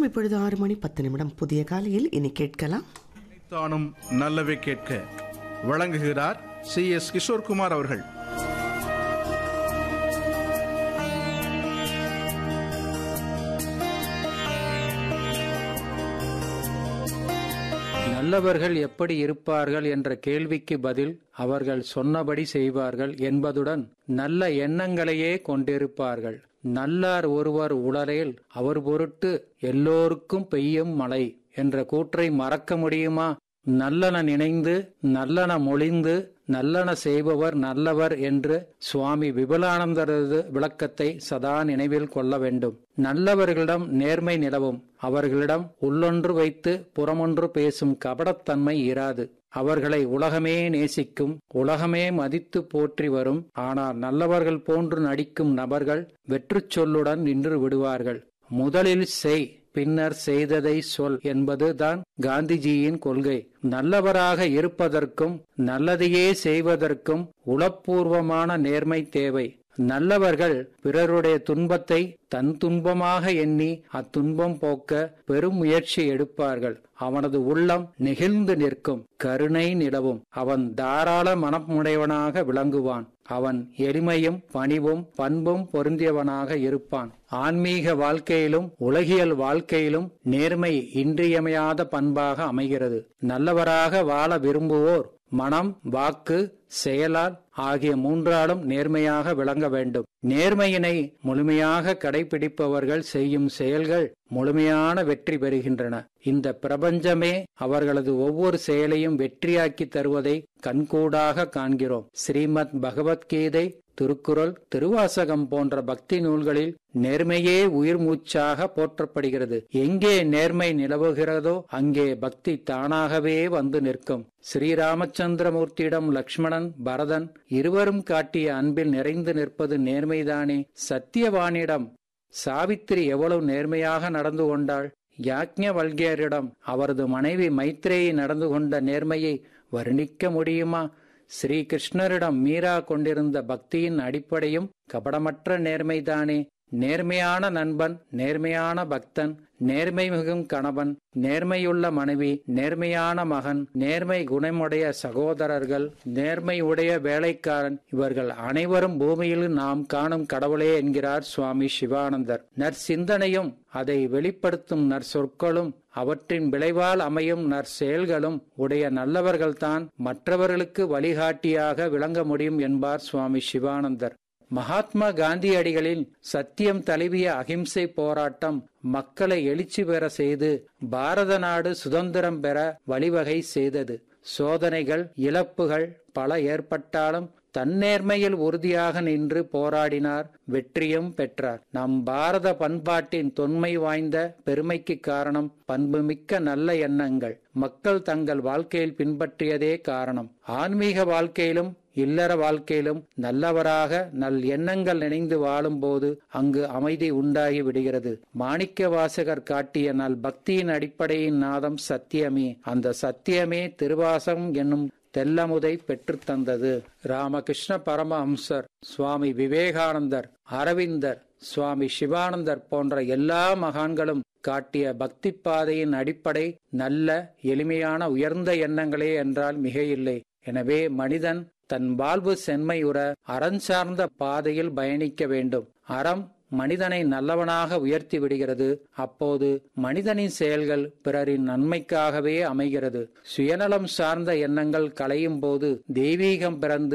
நேரம் இப்பொழுது ஆறு மணி பத்து நிமிடம் புதிய காலையில் இனி கேட்கலாம் தானும் நல்லவை கேட்க வழங்குகிறார் சி எஸ் கிஷோர்குமார் அவர்கள் நல்லவர்கள் எப்படி இருப்பார்கள் என்ற கேள்விக்கு பதில் அவர்கள் சொன்னபடி செய்வார்கள் என்பதுடன் நல்ல எண்ணங்களையே கொண்டிருப்பார்கள் நல்லார் ஒருவர் உளரேல் அவர் பொருட்டு எல்லோருக்கும் பெய்யும் மழை என்ற கூற்றை மறக்க முடியுமா நல்லன நினைந்து நல்லன மொழிந்து நல்லன செய்பவர் நல்லவர் என்று சுவாமி விபலானந்தரது விளக்கத்தை சதா நினைவில் கொள்ள வேண்டும் நல்லவர்களிடம் நேர்மை நிலவும் அவர்களிடம் உள்ளொன்று வைத்து புறமொன்று பேசும் கபடத்தன்மை இராது அவர்களை உலகமே நேசிக்கும் உலகமே மதித்து போற்றி வரும் ஆனால் நல்லவர்கள் போன்று நடிக்கும் நபர்கள் வெற்றுச் சொல்லுடன் நின்று விடுவார்கள் முதலில் செய் பின்னர் செய்ததை சொல் என்பதுதான் காந்திஜியின் கொள்கை நல்லவராக இருப்பதற்கும் நல்லதையே செய்வதற்கும் உளப்பூர்வமான நேர்மை தேவை நல்லவர்கள் பிறருடைய துன்பத்தை தன் துன்பமாக எண்ணி அத்துன்பம் போக்க பெரும் முயற்சி எடுப்பார்கள் அவனது உள்ளம் நெகிழ்ந்து நிற்கும் கருணை நிலவும் அவன் தாராள மனமுடையவனாக விளங்குவான் அவன் எளிமையும் பணிவும் பண்பும் பொருந்தியவனாக இருப்பான் ஆன்மீக வாழ்க்கையிலும் உலகியல் வாழ்க்கையிலும் நேர்மை இன்றியமையாத பண்பாக அமைகிறது நல்லவராக வாழ விரும்புவோர் மனம் வாக்கு செயலால் ஆகிய மூன்றாலும் நேர்மையாக விளங்க வேண்டும் நேர்மையினை முழுமையாக கடைபிடிப்பவர்கள் செய்யும் செயல்கள் முழுமையான வெற்றி பெறுகின்றன இந்த பிரபஞ்சமே அவர்களது ஒவ்வொரு செயலையும் வெற்றியாக்கி தருவதை கண்கூடாக காண்கிறோம் ஸ்ரீமத் பகவத்கீதை திருக்குறள் திருவாசகம் போன்ற பக்தி நூல்களில் நேர்மையே உயிர் மூச்சாக போற்றப்படுகிறது எங்கே நேர்மை நிலவுகிறதோ அங்கே பக்தி தானாகவே வந்து நிற்கும் ஸ்ரீராமச்சந்திரமூர்த்தியிடம் லக்ஷ்மணன் பரதன் இருவரும் காட்டிய அன்பில் நிறைந்து நிற்பது நேர்மைதானே சத்தியவானிடம் சாவித்திரி எவ்வளவு நேர்மையாக நடந்து கொண்டாள் யாக்ஞவல்கியரிடம் அவரது மனைவி மைத்ரேயி நடந்து கொண்ட நேர்மையை வர்ணிக்க முடியுமா ஸ்ரீ கிருஷ்ணரிடம் மீரா கொண்டிருந்த பக்தியின் அடிப்படையும் கபடமற்ற நேர்மைதானே நேர்மையான நண்பன் நேர்மையான பக்தன் நேர்மை மிகும் கணவன் நேர்மையுள்ள மனைவி நேர்மையான மகன் நேர்மை குணமுடைய சகோதரர்கள் நேர்மை உடைய வேலைக்காரன் இவர்கள் அனைவரும் பூமியில் நாம் காணும் கடவுளே என்கிறார் சுவாமி சிவானந்தர் நற்சிந்தனையும் அதை வெளிப்படுத்தும் நற்சொற்களும் அவற்றின் விளைவால் அமையும் நற்செயல்களும் உடைய நல்லவர்கள்தான் மற்றவர்களுக்கு வழிகாட்டியாக விளங்க முடியும் என்பார் சுவாமி சிவானந்தர் மகாத்மா காந்தியடிகளின் சத்தியம் தழுவிய அகிம்சை போராட்டம் மக்களை எழுச்சி பெற செய்து பாரத நாடு சுதந்திரம் பெற வழிவகை செய்தது சோதனைகள் இழப்புகள் பல ஏற்பட்டாலும் தன்னேர்மையில் உறுதியாக நின்று போராடினார் வெற்றியும் பெற்றார் நம் பாரத பண்பாட்டின் தொன்மை வாய்ந்த பெருமைக்கு காரணம் பண்புமிக்க நல்ல எண்ணங்கள் மக்கள் தங்கள் வாழ்க்கையில் பின்பற்றியதே காரணம் ஆன்மீக வாழ்க்கையிலும் இல்லற வாழ்க்கையிலும் நல்லவராக நல் எண்ணங்கள் நினைந்து வாழும்போது அங்கு அமைதி உண்டாகி விடுகிறது மாணிக்க வாசகர் காட்டிய நல் பக்தியின் அடிப்படையின் நாதம் சத்தியமே அந்த சத்தியமே திருவாசகம் என்னும் தெல்லமுதை பெற்றுத்தந்தது ராமகிருஷ்ண பரமஹம்சர் சுவாமி விவேகானந்தர் அரவிந்தர் சுவாமி சிவானந்தர் போன்ற எல்லா மகான்களும் காட்டிய பக்தி பாதையின் அடிப்படை நல்ல எளிமையான உயர்ந்த எண்ணங்களே என்றால் மிகையில்லை எனவே மனிதன் தன் வாழ்வு செம்மையுற அறம் சார்ந்த பாதையில் பயணிக்க வேண்டும் அறம் மனிதனை நல்லவனாக உயர்த்தி விடுகிறது அப்போது மனிதனின் செயல்கள் பிறரின் நன்மைக்காகவே அமைகிறது சுயநலம் சார்ந்த எண்ணங்கள் களையும் போது தெய்வீகம் பிறந்து